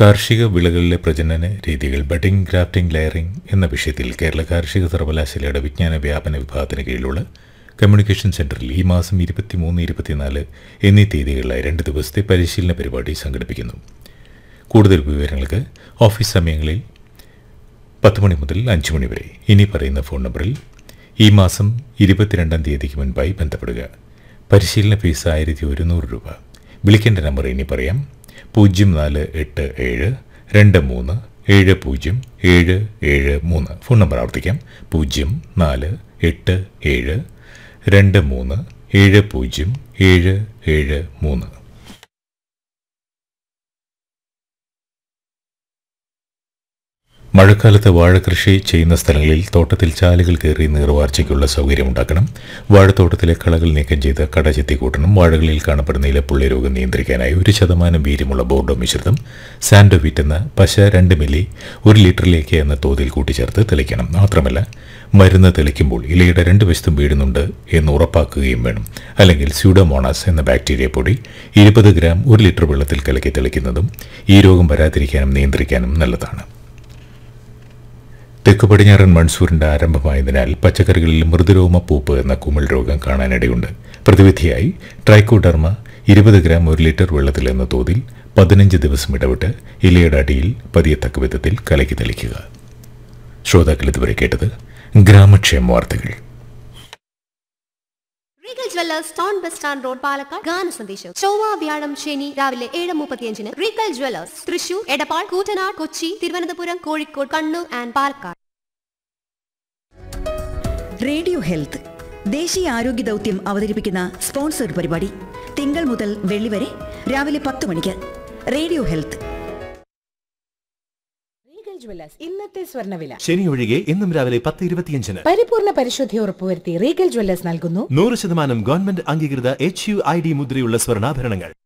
കാർഷിക വിളകളിലെ പ്രജനന രീതികൾ budding grafting layering എന്ന വിഷയത്തിൽ കേരള കാർഷിക സർവകലാശാലയുടെ വിജ്ഞാന വ്യാപന വിഭാഗത്തിന് കീഴിലുള്ള കമ്മ്യൂണിക്കേഷൻ സെന്ററിൽ ഈ മാസം ഇരുപത്തിമൂന്ന് ഇരുപത്തിനാല് എന്നീ തീയതികളിലായി രണ്ട് ദിവസത്തെ പരിശീലന പരിപാടി സംഘടിപ്പിക്കുന്നു കൂടുതൽ വിവരങ്ങൾക്ക് ഓഫീസ് സമയങ്ങളിൽ പത്ത് മണി മുതൽ അഞ്ച് മണി വരെ ഇനി പറയുന്ന ഫോൺ നമ്പറിൽ ഈ മാസം ഇരുപത്തിരണ്ടാം തീയതിക്ക് മുൻപായി ബന്ധപ്പെടുക പരിശീലന ഫീസ് ആയിരത്തി ഒരുന്നൂറ് രൂപ വിളിക്കേണ്ട നമ്പർ ഇനി പറയാം പൂജ്യം നാല് എട്ട് ഏഴ് രണ്ട് മൂന്ന് ഏഴ് പൂജ്യം ഏഴ് ഏഴ് മൂന്ന് ഫോൺ നമ്പർ ആവർത്തിക്കാം പൂജ്യം നാല് എട്ട് ഏഴ് രണ്ട് മൂന്ന് ഏഴ് പൂജ്യം ഏഴ് ഏഴ് മൂന്ന് മഴക്കാലത്ത് വാഴകൃഷി ചെയ്യുന്ന സ്ഥലങ്ങളിൽ തോട്ടത്തിൽ ചാലുകൾ കയറി നീർവാർച്ചയ്ക്കുള്ള സൗകര്യമുണ്ടാക്കണം വാഴത്തോട്ടത്തിലെ കളകൾ നീക്കം ചെയ്ത് കട ചെത്തിക്കൂട്ടണം വാഴകളിൽ കാണപ്പെടുന്ന ഇലപ്പുള്ളി രോഗം നിയന്ത്രിക്കാനായി ഒരു ശതമാനം വീര്യമുള്ള ബോർഡോ മിശ്രിതം സാൻഡോവിറ്റ് എന്ന പശ രണ്ട് മില്ലി ഒരു ലിറ്ററിലേക്ക് എന്ന തോതിൽ കൂട്ടിച്ചേർത്ത് തെളിക്കണം മാത്രമല്ല മരുന്ന് തെളിക്കുമ്പോൾ ഇലയുടെ രണ്ട് വശത്തും വീഴുന്നുണ്ട് എന്ന് ഉറപ്പാക്കുകയും വേണം അല്ലെങ്കിൽ സ്യൂഡോമോണാസ് എന്ന ബാക്ടീരിയ പൊടി ഇരുപത് ഗ്രാം ഒരു ലിറ്റർ വെള്ളത്തിൽ കലക്കി തെളിക്കുന്നതും ഈ രോഗം വരാതിരിക്കാനും നിയന്ത്രിക്കാനും നല്ലതാണ് തെക്ക് പടിഞ്ഞാറൻ മൺസൂറിന്റെ ആരംഭമായതിനാൽ പച്ചക്കറികളിൽ മൃദുരോമ പൂപ്പ് എന്ന കുമിൾ രോഗം കാണാനിടയുണ്ട് പ്രതിവിധിയായി ട്രൈക്കോഡർമ ഇരുപത് ഗ്രാം ഒരു ലിറ്റർ വെള്ളത്തിൽ എന്ന തോതിൽ പതിനഞ്ച് ദിവസം ഇടവിട്ട് ഇലയുടെ അടിയിൽ പതിയത്തക്ക വിധത്തിൽ കലക്കി തെളിക്കുക ശ്രോതാക്കൾ ഇതുവരെ കേട്ടത് ഗ്രാമക്ഷേമ വാർത്തകൾ Regal jewellers town bus stand road Palakkad ഗാന സന്ദേശം ചൊവ്വ വ്യാഴം ശനി രാവിലെ ഏഴ് മുപ്പത്തിയഞ്ചിന് Regal jewellers Thrissur Edappal Koottanad Kochi Thiruvananthapuram Kozhikode Kannur and Palakkad radio health ദേശീയ ആരോഗ്യ ദൗത്യം അവതരിപ്പിക്കുന്ന സ്പോൺസർഡ് പരിപാടി തിങ്കൾ മുതൽ വെള്ളി വരെ രാവിലെ പത്ത് മണിക്ക് റേഡിയോ ഹെൽത്ത് റീഗൽ ജ്വല്ലേഴ്സ് ഇന്നത്തെ സ്വർണ്ണവില ശനി ഒഴികെ എന്നും രാവിലെ പത്ത് ഇരുപത്തിയഞ്ചിന് പരിപൂർണ പരിശുദ്ധി ഉറപ്പുവരുത്തി റീഗൽ ജ്വല്ലേഴ്സ് നൽകുന്നു നൂറ് ശതമാനം ഗവൺമെന്റ് അംഗീകൃത എച്ച് യു ഐ ഡി മുദ്രയുള്ള സ്വർണ്ണാഭരണങ്ങൾ